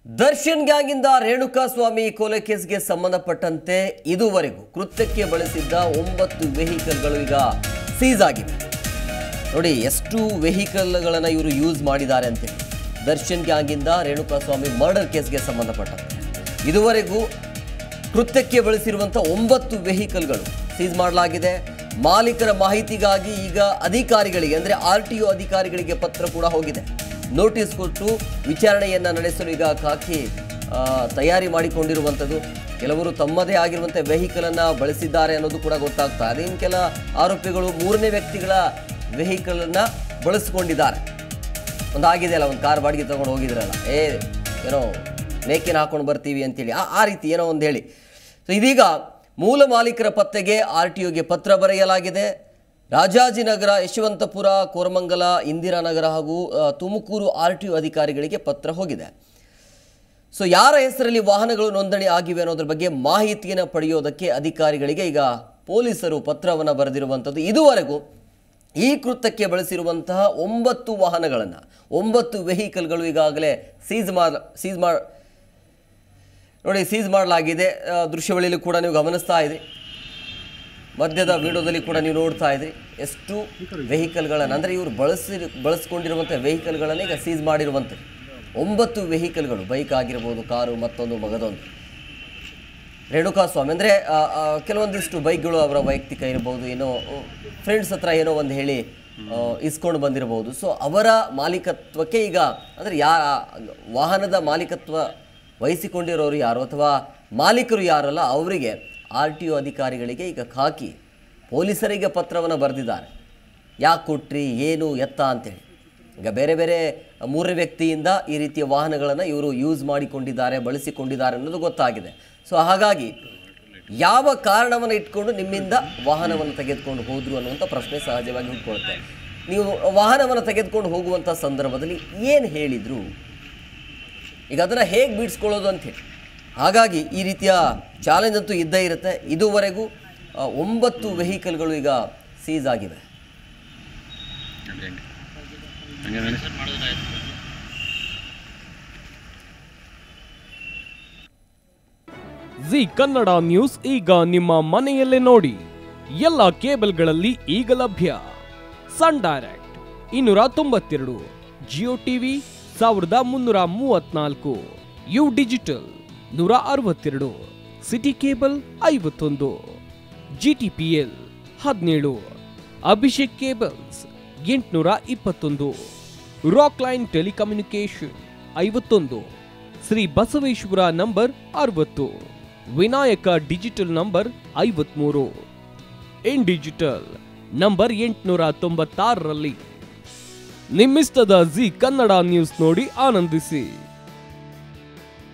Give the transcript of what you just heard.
ದರ್ಶನ್ ಗ್ಯಾಂಗಿಂದ ರೇಣುಕಾ ಸ್ವಾಮಿ ಕೊಲೆ ಕೇಸ್ಗೆ ಸಂಬಂಧಪಟ್ಟಂತೆ ಇದುವರೆಗೂ ಕೃತ್ಯಕ್ಕೆ ಬಳಸಿದ್ದ ಒಂಬತ್ತು ವೆಹಿಕಲ್ಗಳು ಈಗ ಸೀಸ್ ಆಗಿವೆ ನೋಡಿ ಎಷ್ಟು ವೆಹಿಕಲ್ಗಳನ್ನು ಇವರು ಯೂಸ್ ಮಾಡಿದ್ದಾರೆ ಅಂತೇಳಿ ದರ್ಶನ್ ಗ್ಯಾಂಗಿಂದ ರೇಣುಕಾ ಸ್ವಾಮಿ ಮರ್ಡರ್ ಕೇಸ್ಗೆ ಸಂಬಂಧಪಟ್ಟಂತೆ ಇದುವರೆಗೂ ಕೃತ್ಯಕ್ಕೆ ಬಳಸಿರುವಂಥ ಒಂಬತ್ತು ವೆಹಿಕಲ್ಗಳು ಸೀಸ್ ಮಾಡಲಾಗಿದೆ ಮಾಲೀಕರ ಮಾಹಿತಿಗಾಗಿ ಈಗ ಅಧಿಕಾರಿಗಳಿಗೆ ಅಂದರೆ ಆರ್ ಟಿ ಒ ಅಧಿಕಾರಿಗಳಿಗೆ ಪತ್ರ ಕೂಡ ಹೋಗಿದೆ ನೋಟಿಸ್ ಕೊಟ್ಟು ವಿಚಾರಣೆಯನ್ನು ನಡೆಸಲು ಈಗ ಖಾಕಿ ಆ, ತಯಾರಿ ಮಾಡಿಕೊಂಡಿರುವಂಥದ್ದು ಕೆಲವರು ತಮ್ಮದೇ ಆಗಿರುವಂಥ ವೆಹಿಕಲನ್ನು ಬಳಸಿದ್ದಾರೆ ಅನ್ನೋದು ಕೂಡ ಗೊತ್ತಾಗ್ತಾ ಇದೆ ಇನ್ನು ಕೆಲ ಆರೋಪಿಗಳು ಮೂರನೇ ವ್ಯಕ್ತಿಗಳ ವೆಹಿಕಲನ್ನು ಬಳಸ್ಕೊಂಡಿದ್ದಾರೆ ಒಂದು ಆಗಿದೆಯಲ್ಲ ಒಂದು ಕಾರ್ ಬಾಡಿಗೆ ತೊಗೊಂಡು ಹೋಗಿದ್ರಲ್ಲ ಏ ಏನೋ ಮೇಕಿನ ಹಾಕೊಂಡು ಬರ್ತೀವಿ ಅಂತೇಳಿ ಆ ಆ ರೀತಿ ಏನೋ ಒಂದು ಹೇಳಿ ಸೊ ಇದೀಗ ಮೂಲ ಮಾಲೀಕರ ಪತ್ತೆಗೆ ಆರ್ ಟಿ ಒಗೆ ಪತ್ರ ಬರೆಯಲಾಗಿದೆ ರಾಜಾಜಿನಗರ ಯಶವಂತಪುರ ಕೋರಮಂಗಲ ಇಂದಿರಾನಗರ ಹಾಗೂ ಆ, ತುಮಕೂರು ಆರ್ ಟಿ ಒ ಅಧಿಕಾರಿಗಳಿಗೆ ಪತ್ರ ಹೋಗಿದೆ ಸೊ ಯಾರ ಹೆಸರಲ್ಲಿ ವಾಹನಗಳು ನೋಂದಣಿ ಆಗಿವೆ ಅನ್ನೋದ್ರ ಬಗ್ಗೆ ಮಾಹಿತಿಯನ್ನು ಪಡೆಯೋದಕ್ಕೆ ಅಧಿಕಾರಿಗಳಿಗೆ ಈಗ ಪೊಲೀಸರು ಪತ್ರವನ್ನು ಬರೆದಿರುವಂಥದ್ದು ಇದುವರೆಗೂ ಈ ಕೃತ್ಯಕ್ಕೆ ಬಳಸಿರುವಂತಹ ಒಂಬತ್ತು ವಾಹನಗಳನ್ನು ಒಂಬತ್ತು ವೆಹಿಕಲ್ಗಳು ಈಗಾಗಲೇ ಸೀಸ್ ಮಾಡ ಸೀಸ್ ಮಾ ನೋಡಿ ಸೀಸ್ ಮಾಡಲಾಗಿದೆ ಆ, ದೃಶ್ಯಾವಳಿಯಲ್ಲಿ ಕೂಡ ನೀವು ಗಮನಿಸ್ತಾ ಇದ್ರಿ ಮಧ್ಯದ ವಿಡಿಯೋದಲ್ಲಿ ಕೂಡ ನೀವು ನೋಡ್ತಾ ಇದ್ರಿ ಎಷ್ಟು ವೆಹಿಕಲ್ಗಳನ್ನು ಅಂದರೆ ಇವರು ಬಳಸಿ ಬಳಸ್ಕೊಂಡಿರುವಂಥ ವೆಹಿಕಲ್ಗಳನ್ನು ಈಗ ಸೀಸ್ ಮಾಡಿರುವಂಥದ್ದು ಒಂಬತ್ತು ವೆಹಿಕಲ್ಗಳು ಬೈಕ್ ಆಗಿರ್ಬೋದು ಕಾರು ಮತ್ತೊಂದು ಮಗದೊಂದು ರೇಣುಕಾ ಸ್ವಾಮಿ ಅಂದರೆ ಕೆಲವೊಂದಿಷ್ಟು ಬೈಕ್ಗಳು ಅವರ ವೈಯಕ್ತಿಕ ಇರ್ಬೋದು ಏನೋ ಫ್ರೆಂಡ್ಸ್ ಹತ್ರ ಏನೋ ಒಂದು ಹೇಳಿ ಆ, ಇಸ್ಕೊಂಡು ಬಂದಿರಬಹುದು ಸೊ ಅವರ ಮಾಲೀಕತ್ವಕ್ಕೆ ಈಗ ಅಂದರೆ ಯಾ ವಾಹನದ ಮಾಲೀಕತ್ವ ವಹಿಸಿಕೊಂಡಿರೋರು ಯಾರು ಅಥವಾ ಮಾಲೀಕರು ಯಾರಲ್ಲ ಅವರಿಗೆ ಆರ್ ಟಿ ಒ ಅಧಿಕಾರಿಗಳಿಗೆ ಈಗ ಖಾಕಿ ಪೊಲೀಸರಿಗೆ ಪತ್ರವನ್ನು ಬರೆದಿದ್ದಾರೆ ಯಾಕೆ ಕೊಟ್ರಿ ಏನು ಎತ್ತ ಅಂತೇಳಿ ಈಗ ಬೇರೆ ಬೇರೆ ಮೂರನೇ ವ್ಯಕ್ತಿಯಿಂದ ಈ ರೀತಿಯ ವಾಹನಗಳನ್ನು ಇವರು ಯೂಸ್ ಮಾಡಿಕೊಂಡಿದ್ದಾರೆ ಬಳಸಿಕೊಂಡಿದ್ದಾರೆ ಅನ್ನೋದು ಗೊತ್ತಾಗಿದೆ ಸೊ ಹಾಗಾಗಿ ಯಾವ ಕಾರಣವನ್ನು ಇಟ್ಕೊಂಡು ನಿಮ್ಮಿಂದ ವಾಹನವನ್ನು ತೆಗೆದುಕೊಂಡು ಹೋದ್ರು ಅನ್ನುವಂಥ ಪ್ರಶ್ನೆ ಸಹಜವಾಗಿ ಹುಟ್ಕೊಳುತ್ತೆ ನೀವು ವಾಹನವನ್ನು ತೆಗೆದುಕೊಂಡು ಹೋಗುವಂಥ ಸಂದರ್ಭದಲ್ಲಿ ಏನು ಹೇಳಿದರು ಈಗ ಅದನ್ನು ಹೇಗೆ ಬಿಡಿಸ್ಕೊಳ್ಳೋದು ಅಂತೇಳಿ ಹಾಗಾಗಿ ಈ ರೀತಿಯ ಚಾಲೆಂಜ್ ಅಂತೂ ಇದ್ದೇ ಇರುತ್ತೆ ಇದುವರೆಗೂ ಆ, ಒಂಬತ್ತು ವೆಹಿಕಲ್ಗಳು ಈಗ ಸೀಸ್ ಆಗಿವೆ ಜಿ ಕನ್ನಡ ನ್ಯೂಸ್ ಈಗ ನಿಮ್ಮ ಮನೆಯಲ್ಲೇ ನೋಡಿ ಎಲ್ಲ ಕೇಬಲ್ಗಳಲ್ಲಿ ಈಗ ಲಭ್ಯ ಸನ್ ಡೈರೆಕ್ಟ್ ಇನ್ನೂರ ತೊಂಬತ್ತೆರಡು ಜಿಯೋ ಟಿವಿ ಸಾವಿರದ ಮುನ್ನೂರ ಮೂವತ್ನಾಲ್ಕು ಯು ಡಿಜಿಟಲ್ ನೂರ ಅರವತ್ತೆರಡು ಸಿಟಿ ಕೇಬಲ್ ಐವತ್ತೊಂದು ಜಿ ಟಿ ಪಿ ಎಲ್ ಹದಿನೇಳು ಅಭಿಷೇಕ್ ಕೇಬಲ್ಸ್ ಎಂಟುನೂರ ಇಪ್ಪತ್ತೊಂದು ರಾಕ್ ಲೈನ್ ಟೆಲಿಕಮ್ಯುನಿಕೇಶನ್ ಐವತ್ತೊಂದು ಶ್ರೀ ಬಸವೇಶ್ವರ ನಂಬರ್ ಅರವತ್ತು ವಿನಾಯಕ ಡಿಜಿಟಲ್ ನಂಬರ್ ಐವತ್ಮೂರು ಇನ್ ಡಿಜಿಟಲ್ ನಂಬರ್ ಎಂಟುನೂರ ತೊಂಬತ್ತಾರರಲ್ಲಿ ನಿಮ್ಮಿಸ್ತದ ಜಿ ಕನ್ನಡ ನ್ಯೂಸ್ ನೋಡಿ ಆನಂದಿಸಿ